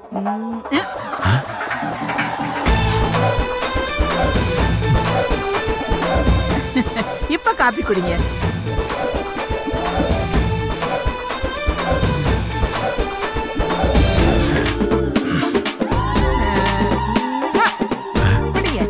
ம், அஹ். இப்ப காப்பி குடிங்க அஹ், குடிங்க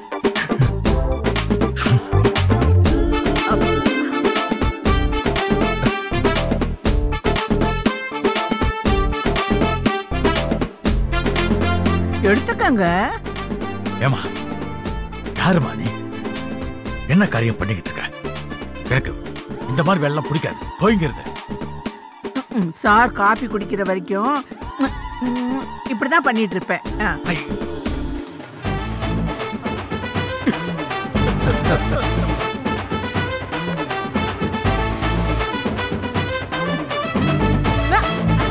எடுத்துக்கங்க ஏமா யாருமா நீ என்ன காரியம் பண்ணிக்கிட்டு இருக்க எனக்கு இந்த மாதிரி வேலைலாம் பிடிக்காது போய்ங்கிறது ம், சார் காபி குடிக்கிற வரைக்கும் ம், ம், இப்படிதான் பண்ணிட்டு இருப்பேன் ஆ. ஆ.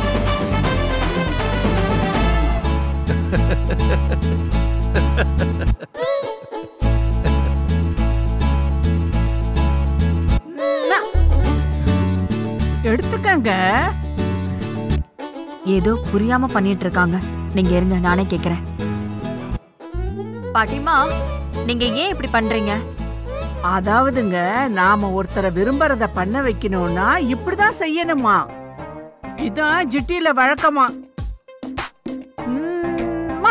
ஆ. எடுத்துக்கங்க ஏதோ புரியாம பண்ணிட்டு இருக்காங்க நீங்க இருங்க நானே கேக்குறேன் பாட்டிமா நீங்க ஏன் இப்படி பண்றீங்க அதாவதுங்க நாம ஒருத்தரை விரும்புறத பண்ண வைக்கணும்னா இப்படிதான் செய்யணுமா இதான் ஜிட்டில வழக்கமா ம்மா.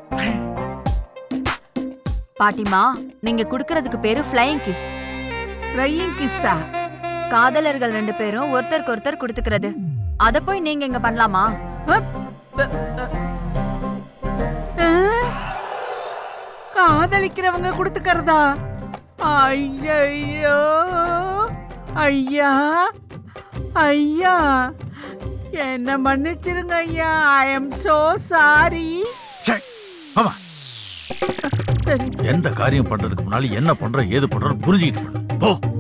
பாட்டிமா நீங்க குடுக்கறதுக்கு பேரு ஃப்ளையிங் கிஸ் flying kiss ஆ காதலர்கள் ரெண்டு பேரும் ஒருத்தருக்கு ஒருத்தர் கொடுத்துக்கிறது அத போய் நீங்க இங்க பண்ணலாமா அப், அ, அ. ஆ? காதலிக்கிறவங்க கொடுத்துக்கிறதா ஐயையோ ஐயா ஐயா என்ன மன்னிச்சிருங்க ஐயா ஐ எம் சோ சாரி ச்சே, ஆமா சரி எந்த காரியம் பண்றதுக்கு முன்னாடி என்ன பண்ற ஏது பண்றோம் புரிஞ்சுக்கிட்டு பண்ணு. போ